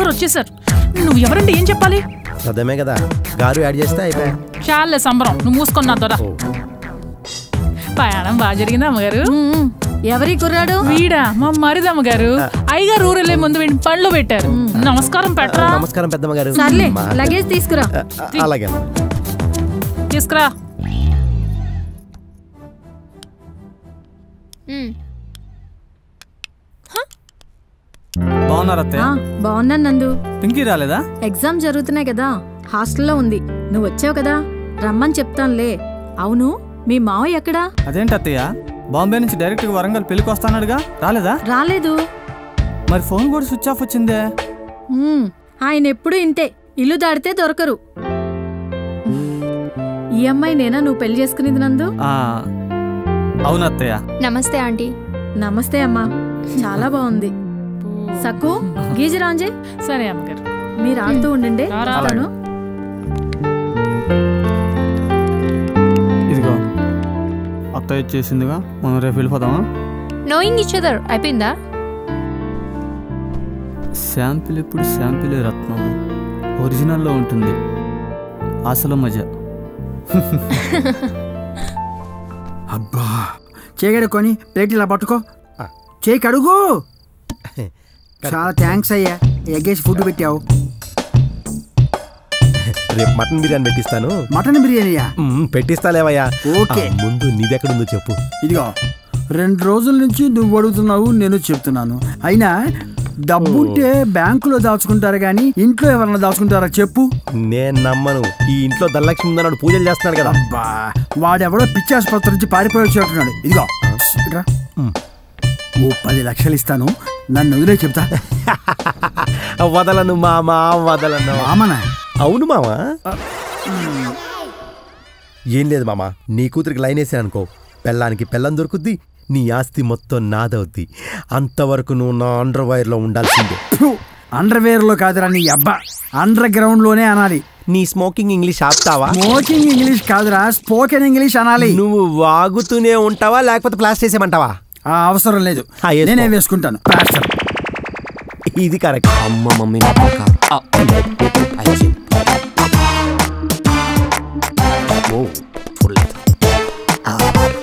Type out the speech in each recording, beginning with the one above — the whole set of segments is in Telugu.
బావగారు వచ్చేసారు నువ్వు ఎవరంటే ఏం చెప్పాలి సదమే కదా గారు యాడ్ చేస్తే అయిపోయా చాలే సంబరం నువ్వు మూసుకున్నా దొర ప్రయాణం బాగా జరిగిందా అమ్మగారు ఎవరి కుర్రాడు వీడా మా మరిది అమ్మగారు అయ్యగారు ఊరెళ్ళే ముందు వీడిని పళ్ళు పెట్టారు నమస్కారం పెట్టరా నమస్కారం పెద్దమ్మ గారు సర్లే మా- లగేజ్ తీసుకురా ఆ, అలాగే తీసుకురా బాగున్నారు అత్తయ్య ఆ, బాగున్నాను నందు పింకీ రాలేదా ఎగ్జామ్ జరుగుతున్నాయి కదా హాస్టల్లో ఉంది నువ్వు వచ్చావు కదా రమ్మని చెప్తానులే అవును మీ మావయ్య ఎక్కడా అదేంటి అత్తయ్య బాంబే నుంచి డైరెక్ట్ గా వరంగల్ పెళ్లికి వస్తాన్నాడుగా రాలేదా రాలేదు మరి ఫోన్ కూడా స్విచ్ ఆఫ్ వచ్చిందే ఉమ్, ఆయన ఎప్పుడు ఇంతే ఇల్లు దాడితే దొరకరు ఈ అమ్మాయి నేనా నువ్వు పెళ్లి చేసుకునేది నందు ఆ, అవును అత్తయ్య నమస్తే ఆంటీ నమస్తే అమ్మా చాలా బాగుంది సక్కు గీజరాంజే సరే అమ్మగారు మీరు ఆడుతూ ఉండండి రా, రా. వస్తాను. ఇదిగో అత్తయ్య చేసిందిగా మనం రేపు వెళ్ళిపోదామా నోయింగ్ ఇచ్ అదర్ అయిపోయిందా శాంపిల్ ఎప్పుడు శాంపిల్ రత్నం ఒరిజినల్లో ఉంటుంది అసలు మజా అబ్బా చేయగడుకొని ప్లేట్ ఇలా పట్టుకో చేయి కడుగు చాలా థ్యాంక్స్ అయ్యా ఎగ్గేసి ఫుడ్ పెట్టావు రేపు మటన్ బిర్యానీ పెట్టిస్తాను మటన్ బిర్యానీయా మ్మ్, పెట్టిస్తాలేవయ్యా ఓకే. ఆ, ముందు నీదెక్కడుందో చెప్పు ఇదిగో రెండు రోజుల నుంచి నువ్వు అడుగుతున్నావు నేను చెప్తున్నాను అయినా డబ్బుంటే బ్యాంకులో దాచుకుంటారు కానీ ఇంట్లో ఎవరన్నా దాచుకుంటారా చెప్పు నేను నమ్మను ఈ ఇంట్లో ధనలక్ష్మి ఉందన్నాడు పూజలు చేస్తున్నాడు కదా అబ్బా వాడెవడో పిచ్చి ఆసుపత్రి నుంచి పారిపోయి వచ్చేట్టున్నాడు ఇదిగో ఇట్రా. ఓ పది లక్షలు ఇస్తాను నన్ను వదిలే చెప్తా వదలను మామా వదలను మామనా అవును మామా ఏం లేదు మామా నీ కూతురికి లైన్ వేసాను అనుకో పెళ్ళానికి పెళ్ళం దొరుకుద్ది నీ ఆస్తి మొత్తం నాదవుద్ది అంతవరకు నువ్వు నా అండర్ వైర్లో ఉండాల్సిందే అండర్వేర్ లో కాదురా నీ అబ్బా అండర్ గ్రౌండ్ లోనే అనాలి నీ స్మోకింగ్ ఇంగ్లీష్ ఆపుతావా స్మోకింగ్ ఇంగ్లీష్ కాదురా స్పోకెన్ ఇంగ్లీష్ అనాలి నువ్వు వాగుతూనే ఉంటావా లేకపోతే ప్లాస్ చేసేమంటావా ఆ, అవసరం లేదు ఆ, వేసుకో. నేనే వేసుకుంటాను ప్లాస్టర్ ఇది కరెక్ట్ అమ్మ మమ్మీ నా పక్క ఆ, అయిపోయింది. ఓ చూడలేదు ఆ.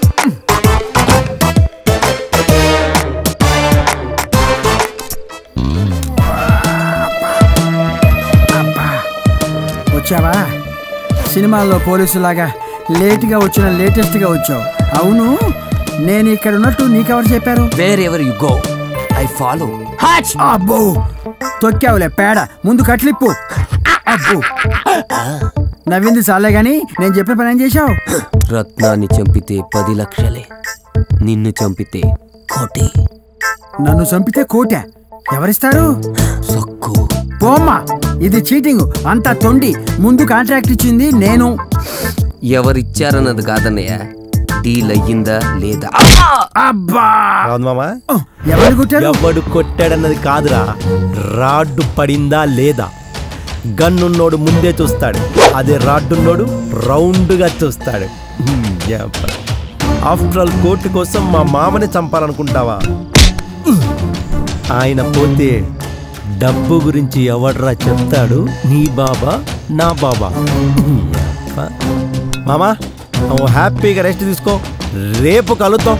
వచ్చావా సినిమాల్లో పోలీసులాగా లేట్గా వచ్చిన లేటెస్ట్గా వచ్చావు అవును నేను ఇక్కడ ఉన్నట్టు నీకెవరు చెప్పారు wherever you go I follow అబ్బో తొక్కావులే పేడ ముందు కట్లిప్పు అబ్బో నవ్వింది చాలే గాని నేను చెప్పిన పని ఏం చేశావు రత్నాన్ని చంపితే పది లక్షలే నిన్ను చంపితే కోటి నన్ను చంపితే కోట ఎవరిస్తారు సక్కు పోమ్మా ఇది చీటింగ్ అంతా తొండి ముందు కాంట్రాక్ట్ ఇచ్చింది నేను ఎవరిచ్చారన్నది కాదన్నయ్య డీల్ అయ్యిందా లేదా అబ్బా అవును మామా ఎవరు కొట్టారు ఎవడు కొట్టాడన్నది కాదురా రాడ్డు పడిందా లేదా గన్నున్నోడు ముందే చూస్తాడు అదే రాడ్డున్నోడు రౌండ్గా చూస్తాడు ఆఫ్టర్ ఆల్ కోర్టు కోసం మా మామని చంపాలనుకుంటావా ఆయన పోతే డబ్బు గురించి ఎవడ్రా చెప్తాడు నీ బాబా నా బాబా యప్ప. మామా నువ్వు హ్యాపీగా రెస్ట్ తీసుకో రేపు కలుద్దాం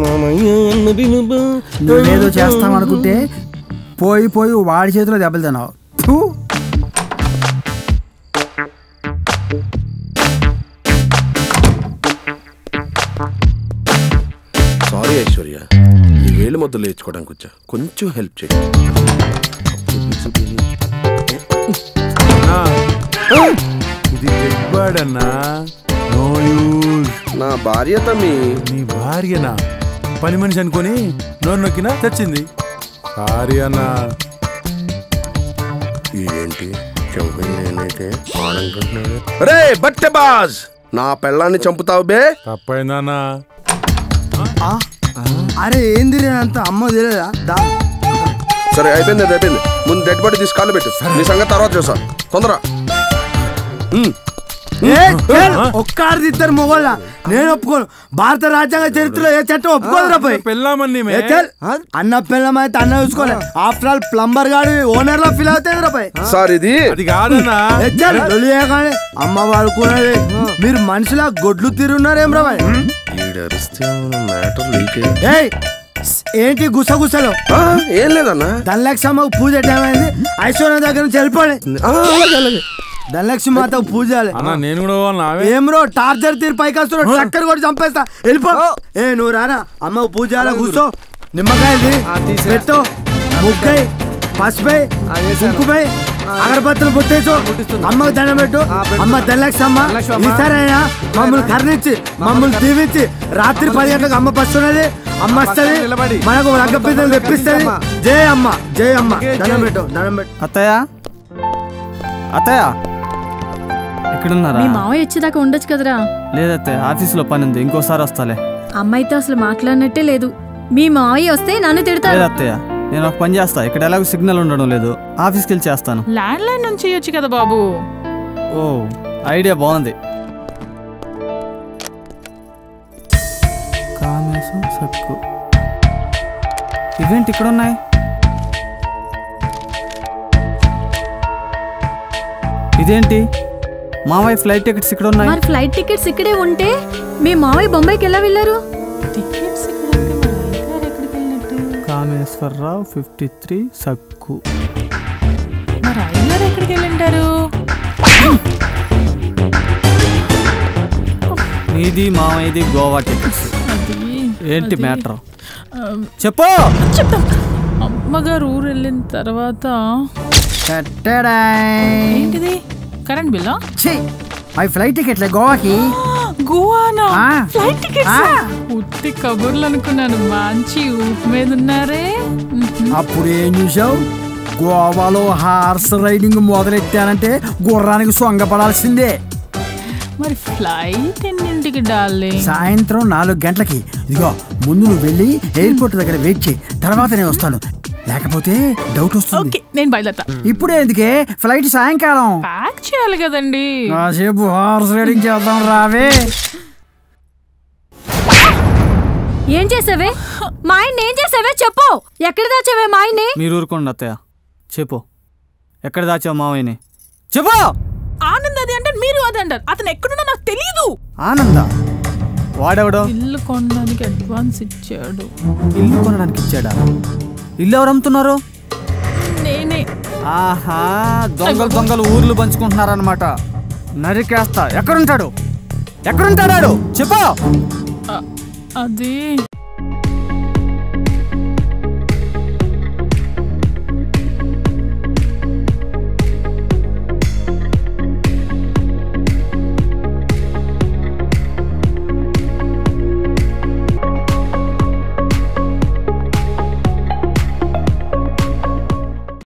నువ్వేదో చేస్తామనుకుంటే పోయి పోయి వాడి చేతిలో దెబ్బలు తిన్నావు ఫు. సారీ ఐశ్వర్య ఈ వేలు ముద్దలు లేచుకోవడానికి వచ్చా కొంచెం హెల్ప్ చేయి ఇది చెప్పాడన్నా నో యూజ్ నా భార్య తమ్మి నీ భార్యనా పని మనిషి అనుకొని నోరు నొక్కినా తెచ్చింది సారీ అన్నా ఏంటి చంపని నేనైతే ఆడంటున్నాడు రే బట్టె బాజ్ నా పెళ్ళాన్ని చంపుతావు బే తప్పైందన్నా అరే ఏంది అంత అమ్మ తెలియదా దా సరే అయిపోయింది అది అయిపోయింది ముందు డెడ్ బాడీ తీసి కాళ్ళు పెట్టు నీ సంగతి తర్వాత చూసా తొందర ఉమ్. ఏ, చల్, ఒక్క ఆడది ఇద్దరు మొగోళ్ళ నేను ఒప్పుకోను భారత రాజ్యాంగ చరిత్రలో ఏ చట్టం ఒప్పుకోదు రా పోయి పెళ్ళామని ఏ చల్, అన్న పిల్లం అయితే అన్న చూసుకోలే ఆఫ్టర్ ఆల్ ప్లంబర్ గాడి ఓనర్ లో ఫీల్ అవుతుంది రా పోయి సార్ ఇది అది కాదన్నా ఏ చల్, లొల్లి చేయకండి. అమ్మ వాడుకున్నది మీరు మనిషిలా గొడ్లు తిరుగున్నారేం రా పోయి ఈడరిస్తే మ్యాటర్ లీక్ ఏయ్ ఏంటి గుసగుసలు ఏం లేదన్నా ధనలక్ష్మ పూజ టైం అయింది ఐశ్వర్య దగ్గర నుంచి వెళ్ళిపోండి ఆ, అలాగే అలాగే ధనలక్ష్మి మాత పూజ చేయాలి అన్నా నేను కూడా నావే ఏం రో టార్చర్ తీరు పైకి వస్తున్నాడు చక్కర కూడా చంపేస్తా వెళ్ళిపో ఏ నువ్వు రారా అమ్మ పూజ చేయాలి కూర్చో నిమ్మకాయది పెట్టు ముక్కై పసుపై కుంకుమై అగరబత్తులు పుట్టేసు అమ్మకు దండం పెట్టు అమ్మ ధనలక్ష్మ ఈసారైనా మమ్మల్ని కరుణించి మమ్మల్ని దీవించి రాత్రి పది గంటలకు అమ్మ పస్తున్నది అమ్మ వస్తుంది మనకు రగ్గ పిద్దలు తెప్పిస్తుంది జై అమ్మ జై అమ్మ దండం పెట్టు దండం పెట్టు అత్తయ్య అత్తయ్య ఎక్కడున్నారా మీ మావయ్య వచ్చేదాకా ఉండొచ్చు కదరా లేదత్తయ్య ఆఫీసులో పని ఉంది ఇంకోసారి వస్తాలే అమ్మాయితో అసలు మాట్లాడినట్టే లేదు మీ మావయ్య వస్తే నన్ను తిడతారు లేదత్తయ్య నేను ఒక పని చేస్తా ఇక్కడ ఎలాగో సిగ్నల్ ఉండడం లేదు ఆఫీస్కి వెళ్ళి చేస్తాను ల్యాండ్ లైన్ నుంచి చేయొచ్చు కదా బాబు ఓ ఐడియా బాగుంది కామేశం సక్కు ఇవేంటి ఇక్కడ ఉన్నాయి ఇదేంటి మావయ్య ఫ్లైట్ టికెట్స్ ఇక్కడ ఉన్నాయి మరి ఫ్లైట్ టికెట్స్ ఇక్కడే ఉంటే మీ మావయ్య బొంబాయికి ఎలా వెళ్ళారు టికెట్స్ ఇక్కడ ఉంటే మరి అయ్యగారు ఎక్కడికి వెళ్ళినట్టు కామేశ్వరరావు ఫిఫ్టీ త్రీ సక్కు మరి అయ్యగారు ఎక్కడికి వెళ్ళింటారు నీది మావయ్యది గోవా టికెట్స్ అది ఏంటి అది, మ్యాటర్ ఆ, చెప్పు చెప్తాం అమ్మగారు ఊరు వెళ్ళిన తర్వాత టట్టడాయ్. ఏంటిది కరెంట్ బిల్లా ఛీ, అవి ఫ్లైట్ టికెట్లే గోవాకి గోవానా ఆ. ఫ్లైట్ టికెట్స్ ఆ. ఉత్తి కబుర్లు అనుకున్నాను మంచి ఊపు మీద ఉన్నారే మ్మ్. అప్పుడు ఏం చూసావు గోవాలో హార్స్ రైడింగ్ మొదలెట్టానంటే గుర్రానికి సొంగపడాల్సిందే మరి ఫ్లైట్ ఎన్నింటికి డాలే సాయంత్రం నాలుగు గంటలకి ఇదిగో ముందు నువ్వు వెళ్ళి ఎయిర్పోర్ట్ దగ్గర వెయిట్ చేయి తర్వాత నేను వస్తాను లేకపోతే డౌట్ వస్తుంది ఓకే నేను బయలుదేరతా ఇప్పుడే ఎందుకే ఫ్లైట్ సాయంకాలం ప్యాక్ చేయాలి కదండి కాసేపు హార్స్ రైడింగ్ చేద్దాం రావే ఏం చేసావే మా ఆయన ఏం చేసావే చెప్పు ఎక్కడ దాచావే మా ఆయన్ని మీరు ఊరుకోండి అత్తయ్య చెప్పు ఎక్కడ దాచావు మావయ్యని చెప్పు ఆనంద్ అది అంటే మీరు అది అంటారు అతను ఎక్కడున్నా నాకు తెలియదు ఆనంద వాడెవడో ఇల్లు కొనడానికి అడ్వాన్స్ ఇచ్చాడు ఇల్లు కొనడానికి ఇచ్చాడా ఇల్లు ఎవరు అమ్ముతున్నారు నేనే ఆహా దొంగలు దొంగలు ఊర్లు పంచుకుంటున్నారనమాట నరికేస్తా ఎక్కడుంటాడు ఎక్కడుంటాడు ఆడు? చెప్పు ఆ, అది